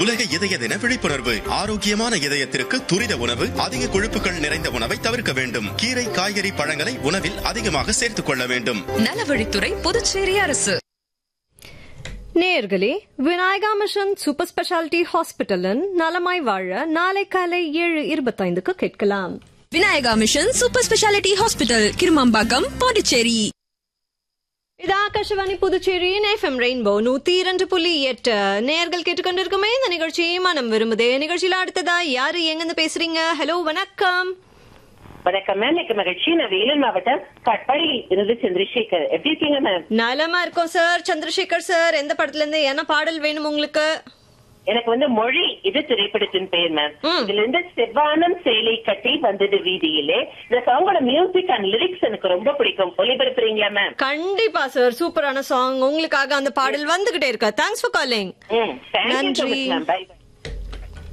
உலக இதய தின விழிப்புணர்வு ஆரோக்கியமான இதயத்திற்கு துரித உணவு அதிக கொழுப்புகள் நிறைந்த உணவை தவிர்க்க வேண்டும் கீரை காய்கறி பழங்களை உணவில் அதிகமாக சேர்த்துக் கொள்ள வேண்டும் நலவழித்துறை புதுச்சேரி அரசு நேயர்களே விநாயகா மிஷன் சூப்பர் ஸ்பெஷாலிட்டி ஹாஸ்பிட்டலின் நலமாய் வாழ நாளை காலை ஏழு இருபத்தைந்துக்கு கேட்கலாம் Vinayaka mission super speciality hospital Kirumampakkam Pondicherry இது ஆகாஷவாணி புதுச்சேரியின் எஃப்எம் ரெயின்போ நூத்தி இரண்டு புள்ளி எட்டு நேயர்கள் கேட்டுக்கொண்டிருக்குமே இந்த நிகழ்ச்சி மனம் விரும்புதே நிகழ்ச்சியில அடுத்ததா யாரு எங்கிருந்து பேசுறீங்க ஹலோ வணக்கம் வணக்கம் மேம் மிக்க மகிழ்ச்சி நான் வேலூர் மாவட்டம் கட்பாடியில் இருந்து சந்திரசேகர் எப்படி இருக்கீங்க மேம் நலமா இருக்கோம் சார் சந்திரசேகர் சார் எந்த படத்துல இருந்து என்ன பாடல் வேணும் உங்களுக்கு எனக்கு வந்து மொழி இது திரைப்படத்தின் பெயர் மேம் ம். இதுல இருந்து செவ்வானம் சேலை கட்டி வந்தது வீதியிலே இந்த சாங்கோட மியூசிக் அண்ட் லிரிக்ஸ் எனக்கு ரொம்ப பிடிக்கும் ஒளிபரப்புறீங்களா மேம் கண்டிப்பா சார் சூப்பரான சாங் உங்களுக்காக அந்த பாடல் வந்துகிட்டே இருக்கு தேங்க்ஸ் ஃபார் காலிங் ம் தேங்க்யூ நன்றி. Ma'am by